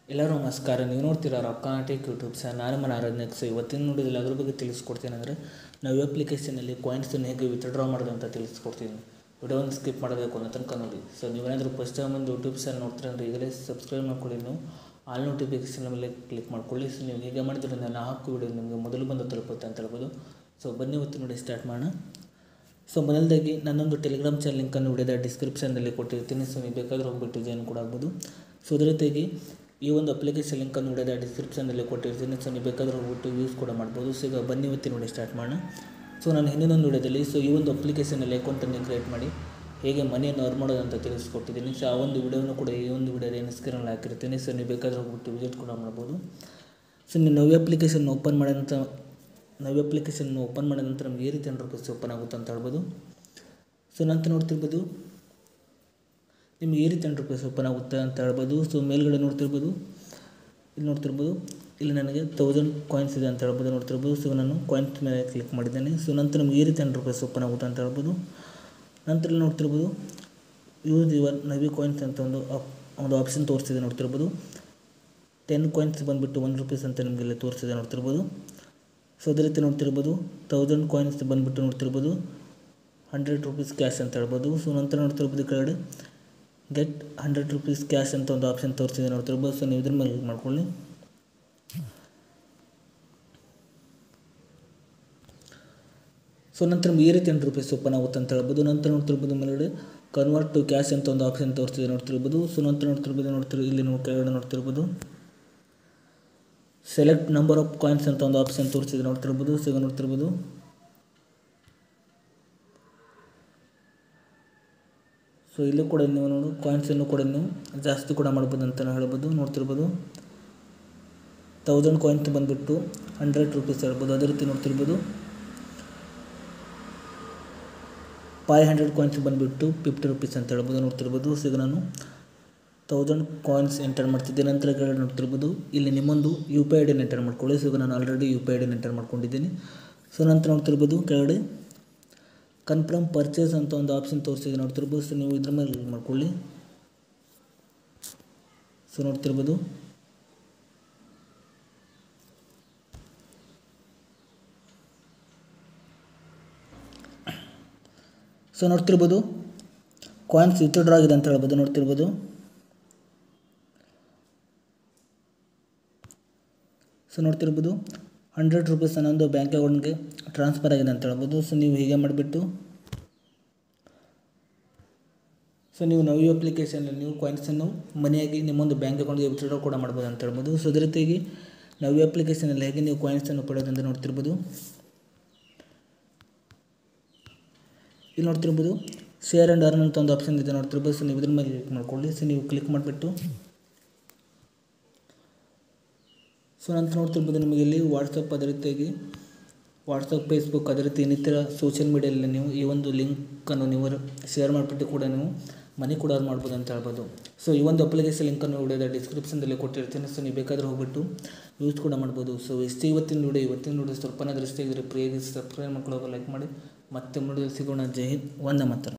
ಎಲ್ಲರೂ ನಮಸ್ಕಾರ ನೀವು ನೋಡ್ತೀರಾ ರೊಕ್ಕಾಟಿಕ್ ಯೂಟ್ಯೂಬ್ ಚಾನಲ್ ನಾನು ಮನ ಆರಾಧನೆಕ್ಸ್ ಇವತ್ತಿನ ನೋಡಿದಲ್ಲಿ ಅದ್ರ ಬಗ್ಗೆ ತಿಳಿಸ್ಕೊಡ್ತೀನಿ ಅಂದರೆ ನಾವು ಅಪ್ಲಿಕೇಶನಲ್ಲಿ ಕಾಯಿನ್ಸನ್ನು ಹೇಗೆ ವಿತ್ಡ್ರಾ ಮಾಡೋದು ಅಂತ ತಿಳಿಸ್ಕೊಡ್ತೀನಿ ವಿಡಿಯೋವನ್ನು ಸ್ಕಿಪ್ ಮಾಡಬೇಕು ಅನ್ನೋ ತನಕ ನೋಡಿ ಸೊ ನೀವೇನಾದರೂ ಫಸ್ಟ್ ಟೈಮ್ ಒಂದು ಯೂಟ್ಯೂಬ್ ಚಾನಲ್ ನೋಡ್ತೀರಾ ಅಂದರೆ ಈಗಲೇ ಸಬ್ಸ್ಕ್ರೈಬ್ ಮಾಡ್ಕೊಳ್ಳಿ ನೀವು ಆಲ್ ನೋಟಿಫಿಕೇಷನ್ ಮೇಲೆ ಕ್ಲಿಕ್ ಮಾಡ್ಕೊಳ್ಳಿ ಸೊ ನೀವು ಹೇಗೆ ಮಾಡಿದ್ರೆ ನಾನು ಹಾಕೋ ವಿಡಿಯೋ ನಿಮಗೆ ಮೊದಲು ಬಂದು ತಲುಪುತ್ತೆ ಅಂತ ಹೇಳ್ಬೋದು ಸೊ ಬನ್ನಿ ಇವತ್ತು ನೋಡಿ ಸ್ಟಾರ್ಟ್ ಮಾಡೋಣ ಸೊ ಮೊದಲದಾಗಿ ನನ್ನೊಂದು ಟೆಲಿಗ್ರಾಮ್ ಚಾನಲ್ ಲಿಂಕನ್ನು ವಿಡಿಯೋದ ಡಿಸ್ಕ್ರಿಪ್ಷನ್ನಲ್ಲಿ ಕೊಟ್ಟಿರ್ತೀನಿ ಸೊ ನೀವು ಬೇಕಾದರೂ ಹೋಗ್ಬಿಟ್ಟು ಜಾಯ್ನ್ ಕೂಡ ಆಗ್ಬೋದು ಸೊ ಅದೇ ರೀತಿಯಾಗಿ ಈ ಒಂದು ಅಪ್ಲಿಕೇಶನ್ ಲಿಂಕನ್ನು ವಿಡಿಯೋದ ಡಿಸ್ಕ್ರಿಪ್ಷನ್ನಲ್ಲಿ ಕೊಟ್ಟಿರ್ತೀನಿ ಸೊ ನೀವು ಬೇಕಾದರೂ ಹೋಗ್ಬಿಟ್ಟು ಯೂಸ್ ಕೂಡ ಮಾಡ್ಬೋದು ಸೊ ಈಗ ಬನ್ನಿ ಇವತ್ತಿನ ನೋಡಿ ಸ್ಟಾರ್ಟ್ ಮಾಡೋಣ ಸೊ ನಾನು ಹಿಂದಿನೊಂದು ವಿಡಿಯೋದಲ್ಲಿ ಸೊ ಈ ಒಂದು ಅಪ್ಲಿಕೇಶನಲ್ಲಿ ಅಕೌಂಟನ್ನು ಕ್ರಿಯೇಟ್ ಮಾಡಿ ಹೇಗೆ ಮನಿಯನ್ನು ಅರ್ನ್ ಮಾಡೋದು ಅಂತ ತಿಳಿಸ್ಕೊಟ್ಟಿದ್ದೀನಿ ಸೊ ಆ ಒಂದು ವಿಡಿಯೋನು ಕೂಡ ಈ ಒಂದು ವಿಡಿಯೋದ ಏನು ಸ್ಕ್ರೀನಲ್ಲಿ ಹಾಕಿರ್ತೀನಿ ಸೊ ನೀವು ಬೇಕಾದರೂ ಹೋಗ್ಬಿಟ್ಟು ವಿಸಿಟ್ ಕೂಡ ಮಾಡ್ಬೋದು ಸೊ ನೀವು ನವ್ಯ ಅಪ್ಲಿಕೇಶನ್ ಓಪನ್ ಮಾಡಿದಂಥ ನವ್ಯ ಅಪ್ಲಿಕೇಶನ್ ಓಪನ್ ಮಾಡಿದ ನಂತರ ನಮ್ಗೆ ಈ ರೀತಿ ಹಂಡ್ರೆಡ್ ರುಪೀಸ್ ಓಪನ್ ಆಗುತ್ತೆ ಅಂತ ಹೇಳ್ಬೋದು ಸೊ ನಂತರ ನೋಡ್ತಿರ್ಬೋದು ನಿಮ್ಗೆ ಈ ರೀತಿ ಹಂಡ್ರೆಡ್ ರುಪೀಸ್ ಓಪನ್ ಆಗುತ್ತೆ ಅಂತ ಹೇಳ್ಬೋದು ಸೊ ಮೇಲ್ಗಡೆ ನೋಡ್ತಿರ್ಬೋದು ಇಲ್ಲಿ ನೋಡ್ತಿರ್ಬೋದು ಇಲ್ಲಿ ನನಗೆ ತೌಸಂಡ್ ಕಾಯಿನ್ಸ್ ಇದೆ ಅಂತ ಹೇಳ್ಬೋದು ನೋಡ್ತಿರ್ಬೋದು ಸೊ ನಾನು ಕಾಯಿನ್ಸ್ ಮೇಲೆ ಕ್ಲಿಕ್ ಮಾಡಿದ್ದೇನೆ ಸೊ ನಂತರ ನಮ್ಗೆ ಈ ರೀತಿ ಹಂಡ್ರೆಡ್ ರುಪೀಸ್ ಓಪನ್ ಆಗುತ್ತೆ ಅಂತ ಹೇಳ್ಬೋದು ನಂತರ ಇಲ್ಲಿ ನೋಡ್ತಿರ್ಬೋದು ಯೂಸ್ ಯುವರ್ ನವಿ ಕಾಯಿನ್ಸ್ ಅಂತ ಒಂದು ಆಪ್ ಒಂದು ಆಪ್ಷನ್ ತೋರಿಸ್ತಿದೆ ನೋಡ್ತಿರ್ಬೋದು ಟೆನ್ ಕಾಯಿನ್ಸ್ ಬಂದುಬಿಟ್ಟು ಒನ್ ರುಪೀಸ್ ಅಂತ ನಿಮಗೆ ಇಲ್ಲಿ ತೋರಿಸ್ತಿದೆ ನೋಡ್ತಿರ್ಬೋದು ಸೊ ಅದೇ ರೀತಿ ನೋಡ್ತಿರ್ಬೋದು ತೌಸಂಡ್ ಕಾಯಿನ್ಸ್ ಬಂದುಬಿಟ್ಟು ನೋಡ್ತಿರ್ಬೋದು ಹಂಡ್ರೆಡ್ ರುಪೀಸ್ ಕ್ಯಾಶ್ ಅಂತ ಹೇಳ್ಬೋದು ಸೊ ನಂತರ ನೋಡ್ತಿರ್ಬೋದು ಈ ಕೆಳಗಡೆ ಗೆಟ್ ಹಂಡ್ರೆಡ್ ರುಪೀಸ್ ಕ್ಯಾಶ್ ಅಂತ ಒಂದು ಆಪ್ಷನ್ ತೋರಿಸಿದೆ ನೋಡ್ತಿರ್ಬೋದು ಸೊ ನೀವು ಇದ್ರ ಮೇಲೆ ಕ್ಲಿಕ್ ಮಾಡ್ಕೊಳ್ಳಿ ಸೊ ನಂತರ ನಮ್ಗೆ ಈ ರೀತಿ ಹಂಡ್ರೆಡ್ ರುಪೀಸ್ ಓಪನ್ ಆಗುತ್ತೆ ಅಂತ ಹೇಳ್ಬೋದು ನಂತರ ನೋಡ್ತಿರ್ಬೋದು ಮೇಲ್ಗಡೆ ಕನ್ವರ್ಟ್ ಟು ಕ್ಯಾಶ್ ಅಂತ ಒಂದು ಆಪ್ಷನ್ ತೋರಿಸ್ತಿದೆ ನೋಡ್ತಿರ್ಬೋದು ಸೊ ನಂತರ ನೋಡ್ತಿರ್ಬೋದು ನೋಡ್ತಿರ್ ಇಲ್ಲಿ ನೀವು ಕೆಳಗಡೆ ನೋಡ್ತಿರ್ಬೋದು ಸೆಲೆಕ್ಟ್ ನಂಬರ್ ಆಫ್ ಕಾಯಿನ್ಸ್ ಅಂತ ಒಂದು ಆಪ್ಷನ್ ತೋರಿಸಿದೆ ನೋಡ್ತಿರ್ಬೋದು ಸೊ ಈಗ ನೋಡ್ತಿರ್ಬೋದು ಸೊ ಇಲ್ಲೂ ಕೂಡ ನೀವು ನೋಡು ಕಾಯಿನ್ಸನ್ನು ಕೂಡ ನೀವು ಜಾಸ್ತಿ ಕೂಡ ಮಾಡ್ಬೋದು ಅಂತ ಹೇಳ್ಬೋದು ನೋಡ್ತಿರ್ಬೋದು ತೌಸಂಡ್ ಕಾಯಿನ್ಸ್ ಬಂದುಬಿಟ್ಟು ಹಂಡ್ರೆಡ್ ರುಪೀಸ್ ಹೇಳ್ಬೋದು ಅದೇ ರೀತಿ ನೋಡ್ತಿರ್ಬೋದು ಫೈವ್ ಹಂಡ್ರೆಡ್ ಕಾಯಿನ್ಸ್ ಬಂದುಬಿಟ್ಟು ಫಿಫ್ಟಿ ರುಪೀಸ್ ಅಂತ ಹೇಳ್ಬೋದು ನೋಡ್ತಿರ್ಬೋದು ಸೊ ಈಗ ನಾನು ತೌಸಂಡ್ ಕಾಯಿನ್ಸ್ ಎಂಟರ್ ಮಾಡ್ತಿದ್ದೆ ನಂತರ ಕೆಳಗಡೆ ನೋಡ್ತಿರ್ಬೋದು ಇಲ್ಲಿ ನಿಮ್ಮೊಂದು ಯು ಪಿ ಐ ಡಿನ ಎಂಟರ್ ಮಾಡ್ಕೊಳ್ಳಿ ಸೊ ಈಗ ನಾನು ಆಲ್ರೆಡಿ ಯು ಪಿ ಐ ಡಿನ ಎಂಟರ್ ಮಾಡ್ಕೊಂಡಿದ್ದೀನಿ ಸೊ ನಂತರ ನೋಡ್ತಿರ್ಬೋದು ಕೆಳಗಡೆ ಕನ್ಫರ್ಮ್ ಪರ್ಚೇಸ್ ಅಂತ ಒಂದು ಆಪ್ಷನ್ ತೋರಿಸಿದೆ ನೋಡ್ತಿರ್ಬೋದು ಸೊ ನೀವು ಇದ್ರ ಮೇಲೆ ಕ್ಲಿಕ್ ಮಾಡ್ಕೊಳ್ಳಿ ಸೊ ನೋಡ್ತಿರ್ಬೋದು ಸೊ ನೋಡ್ತಿರ್ಬೋದು ಕಾಯಿನ್ಸ್ ವಿತ್ಡ್ರಾ ಆಗಿದೆ ಅಂತ ಹೇಳ್ಬೋದು ನೋಡ್ತಿರ್ಬೋದು ಸೊ ನೋಡ್ತಿರ್ಬೋದು ಹಂಡ್ರೆಡ್ ರುಪೀಸ್ ಅನ್ನೊಂದು ಬ್ಯಾಂಕ್ ಅಕೌಂಟ್ಗೆ ಟ್ರಾನ್ಸ್ಫರ್ ಆಗಿದೆ ಅಂತ ಹೇಳ್ಬೋದು ಸೊ ನೀವು ಹೀಗೆ ಮಾಡಿಬಿಟ್ಟು ಸೊ ನೀವು ನವಿ ಅಪ್ಲಿಕೇಶನಲ್ಲಿ ನೀವು ಕಾಯಿನ್ಸನ್ನು ಮನೆಯಾಗಿ ನಿಮ್ಮೊಂದು ಬ್ಯಾಂಕ್ ಅಕೌಂಟ್ಗೆ ವಿತ್ಡ್ರಾ ಕೂಡ ಮಾಡ್ಬೋದು ಅಂತ ಹೇಳ್ಬೋದು ಸೊ ಅದೇ ರೀತಿಯಾಗಿ ನವಿ ಅಪ್ಲಿಕೇಶನಲ್ಲಿ ಹೇಗೆ ನೀವು ಕಾಯಿನ್ಸನ್ನು ಪಡೆಯೋದಂತ ನೋಡ್ತಿರ್ಬೋದು ಇಲ್ಲಿ ನೋಡ್ತಿರ್ಬೋದು ಶೇರ್ ಆ್ಯಂಡ್ ಅರ್ನ್ ಅಂತ ಒಂದು ಆಪ್ಷನ್ ಇದೆ ನೋಡ್ತಿರ್ಬೋದು ಸೊ ನೀವು ಇದ್ರ ಮೇಲೆ ಕ್ಲಿಕ್ ಮಾಡ್ಕೊಳ್ಳಿ ಸೊ ನೀವು ಕ್ಲಿಕ್ ಮಾಡಿಬಿಟ್ಟು ಸೊ ನಂತರ ನೋಡ್ತಿರ್ಬೋದು ನಿಮಗೆ ಇಲ್ಲಿ ವಾಟ್ಸಪ್ ಅದೇ ರೀತಿಯಾಗಿ ವಾಟ್ಸಪ್ ಫೇಸ್ಬುಕ್ ಅದೇ ರೀತಿ ಇನ್ನಿತರ ಸೋಷಿಯಲ್ ಮೀಡಿಯಲ್ಲಿ ನೀವು ಈ ಒಂದು ಲಿಂಕನ್ನು ನೀವು ಶೇರ್ ಮಾಡಿಬಿಟ್ಟು ಕೂಡ ನೀವು ಮನಿ ಕೂಡ ಮಾಡ್ಬೋದು ಅಂತ ಹೇಳ್ಬೋದು ಸೊ ಈ ಒಂದು ಅಪ್ಲಿಕೇಶನ್ ಲಿಂಕನ್ನು ವಿಡಿಯೋದ ಡಿಸ್ಕ್ರಿಪ್ಷನ್ದಲ್ಲಿ ಕೊಟ್ಟಿರ್ತೀನಿ ಸೊ ನೀವು ಬೇಕಾದರೂ ಹೋಗ್ಬಿಟ್ಟು ಯೂಸ್ ಕೂಡ ಮಾಡ್ಬೋದು ಸೊ ಇಷ್ಟು ಇವತ್ತಿನ ವಿಡಿಯೋ ಇವತ್ತಿನ ವಿಡಿಯೋ ಸ್ವಲ್ಪನಾದರೂ ಇಷ್ಟ ಇದ್ದರೆ ಪ್ರಿಯಾಗಿ ಸಬ್ಸ್ಕ್ರೈಬ್ ಮಾಡ್ಕೊಳ್ಳೋಕೆ ಲೈಕ್ ಮಾಡಿ ಮತ್ತೆ ವಿಡಿಯೋದಲ್ಲಿ ಸಿಗೋಣ ಜೈ ಹಿಂದ್ ವಂದೇ ಮಾತರಂ